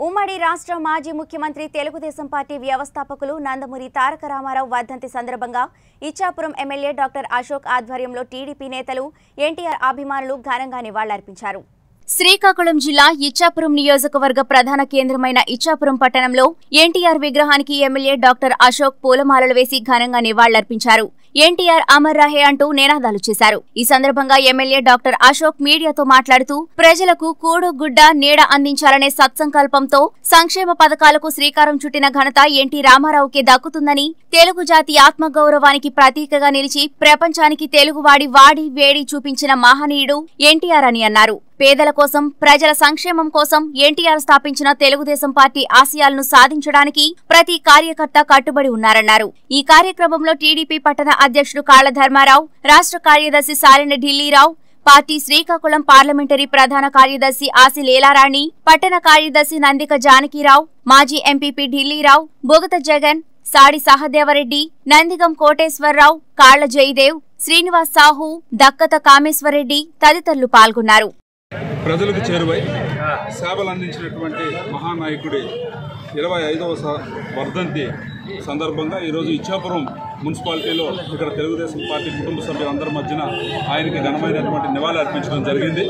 ఉమ్మడి రాష్ట్ర మాజీ ముఖ్యమంత్రి తెలుగుదేశం పార్టీ వ్యవస్థాపకులు నందమూరి తారక రామారావు వర్ధంతి సందర్భంగా ఇచ్చాపురం ఎమ్మెల్యే డాక్టర్ అశోక్ ఆధ్వర్యంలో టీడీపీ నేతలు ఎన్టీఆర్ అభిమానులు ఘనంగా నివాళులర్పించారు శ్రీకాకుళం జిల్లా ఇచ్చాపురం నియోజకవర్గ ప్రధాన కేంద్రమైన ఇచ్చాపురం పట్టణంలో ఎన్టీఆర్ విగ్రహానికి ఎమ్మెల్యే డాక్టర్ అశోక్ పూలమాలలు వేసి ఘనంగా నివాళులర్పించారు ఎన్టీఆర్ అమర్ రహే అంటూ నినాదాలు చేశారు ఈ సందర్భంగా ఎమ్మెల్యే డాక్టర్ అశోక్ మీడియాతో మాట్లాడుతూ ప్రజలకు కూడు గుడ్డ నీడ అందించాలనే సత్సంకల్పంతో సంక్షేమ పథకాలకు శ్రీకారం చుట్టిన ఘనత ఎన్టీ రామారావుకే దక్కుతుందని తెలుగు జాతి ఆత్మగౌరవానికి ప్రతీకగా నిలిచి ప్రపంచానికి తెలుగువాడి వాడి వేడి చూపించిన మహనీయుడు ఎన్టీఆర్ అని అన్నారు పేదల కోసం ప్రజల సంక్షేమం కోసం ఎన్టీఆర్ స్థాపించిన తెలుగుదేశం పార్టీ ఆశయాలను సాధించడానికి ప్రతి కార్యకర్త కట్టుబడి ఉన్నారన్నారు ఈ కార్యక్రమంలో టీడీపీ పట్టణ అధ్యక్షుడు కాళ్ల ధర్మారావు రాష్ట్ర కార్యదర్శి సాలిన ఢిల్లీరావు పార్టీ శ్రీకాకుళం పార్లమెంటరీ ప్రధాన కార్యదర్శి ఆసి లీలారాణి పట్టణ కార్యదర్శి నందిక జానకిరావు మాజీ ఎంపీపీ ఢిల్లీరావు బొగత జగన్ సాడి సహదేవరెడ్డి నందిగం కోటేశ్వరరావు కాళ్ల జయదేవ్ శ్రీనివాస్ సాహు దక్కత కామేశ్వరరెడ్డి తదితరులు పాల్గొన్నారు ప్రజలకు చేరువై సేవలు అందించినటువంటి మహానాయకుడి ఇరవై ఐదవ స- వర్ధంతి సందర్భంగా ఈరోజు ఇచ్చాపురం మున్సిపాలిటీలో ఇక్కడ తెలుగుదేశం పార్టీ కుటుంబ సభ్యులందరి మధ్యన ఆయనకి ఘనమైనటువంటి నివాళి అర్పించడం జరిగింది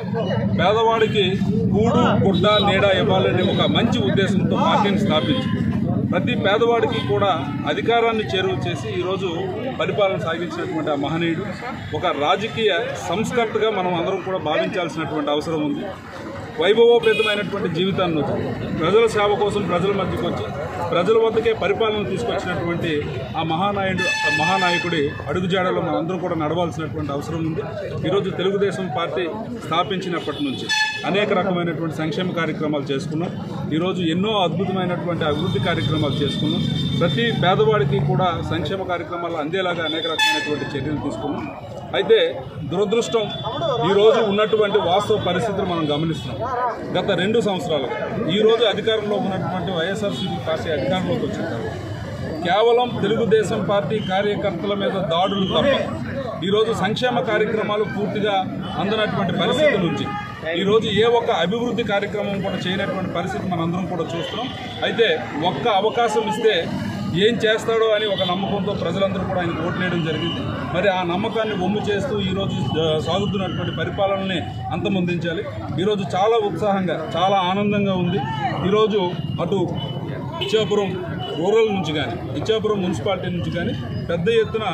పేదవాడికి కూడు గుడ్డ నీడ ఇవ్వాలనే ఒక మంచి ఉద్దేశంతో పార్టీని స్థాపించి ప్రతి పేదవాడికి కూడా అధికారాన్ని చేరువ చేసి ఈరోజు పరిపాలన సాగించినటువంటి ఆ మహనీయుడు ఒక రాజకీయ సంస్కర్తగా మనం అందరం కూడా భావించాల్సినటువంటి అవసరం ఉంది వైభవోపేతమైనటువంటి జీవితాన్ని వచ్చి ప్రజల సేవ కోసం ప్రజల మధ్యకు వచ్చి ప్రజల వద్దకే పరిపాలన తీసుకొచ్చినటువంటి ఆ మహానాయుడు ఆ మహానాయకుడి అడుగుజాడలో మనం అందరం కూడా నడవాల్సినటువంటి అవసరం ఉంది ఈరోజు తెలుగుదేశం పార్టీ స్థాపించినప్పటి నుంచి అనేక రకమైనటువంటి సంక్షేమ కార్యక్రమాలు చేసుకున్నాం ఈరోజు ఎన్నో అద్భుతమైనటువంటి అభివృద్ధి కార్యక్రమాలు చేసుకున్నాం ప్రతి పేదవాడికి కూడా సంక్షేమ కార్యక్రమాలు అందేలాగా అనేక రకమైనటువంటి చర్యలు తీసుకున్నాం అయితే దురదృష్టం ఈరోజు ఉన్నటువంటి వాస్తవ పరిస్థితులు మనం గమనిస్తున్నాం గత రెండు సంవత్సరాలుగా ఈరోజు అధికారంలో ఉన్నటువంటి వైఎస్ఆర్సీపీ పార్టీ అధికారంలోకి వచ్చిన తర్వాత కేవలం తెలుగుదేశం పార్టీ కార్యకర్తల మీద దాడులు తప్ప ఈరోజు సంక్షేమ కార్యక్రమాలు పూర్తిగా అందనటువంటి పరిస్థితి నుంచి ఈరోజు ఏ ఒక్క అభివృద్ధి కార్యక్రమం కూడా చేయనటువంటి పరిస్థితి మనందరం కూడా చూస్తున్నాం అయితే ఒక్క అవకాశం ఇస్తే ఏం చేస్తాడో అని ఒక నమ్మకంతో ప్రజలందరూ కూడా ఆయన ఓట్లేయడం జరిగింది మరి ఆ నమ్మకాన్ని ఒమ్ము చేస్తూ ఈరోజు ఆ, సాగుతున్నటువంటి పరిపాలనని అంతమొందించాలి ఈరోజు చాలా ఉత్సాహంగా చాలా ఆనందంగా ఉంది ఈరోజు అటు ఇచ్చాపురం రూరల్ నుంచి కానీ ఇచ్చాపురం మున్సిపాలిటీ నుంచి కానీ పెద్ద ఎత్తున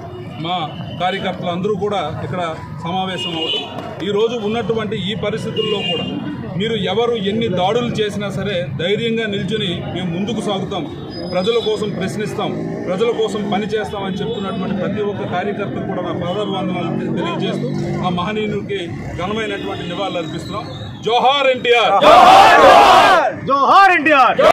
మా కార్యకర్తలు అందరూ కూడా ఇక్కడ సమావేశం అవ్వడం ఈరోజు ఉన్నటువంటి ఈ పరిస్థితుల్లో కూడా మీరు ఎవరు ఎన్ని దాడులు చేసినా సరే ధైర్యంగా నిల్చుని మేము ముందుకు సాగుతాం ప్రజల కోసం ప్రశ్నిస్తాం ప్రజల కోసం పని చేస్తామని చెప్తున్నటువంటి ప్రతి ఒక్క కార్యకర్తకు కూడా నా పాదాభివందనాలు తెలియజేస్తూ ఆ మహనీయునికి ఘనమైనటువంటి నివాళులు అర్పిస్తున్నాం జోహార్ ఎన్టీఆర్ జోహార్ ఎన్టీఆర్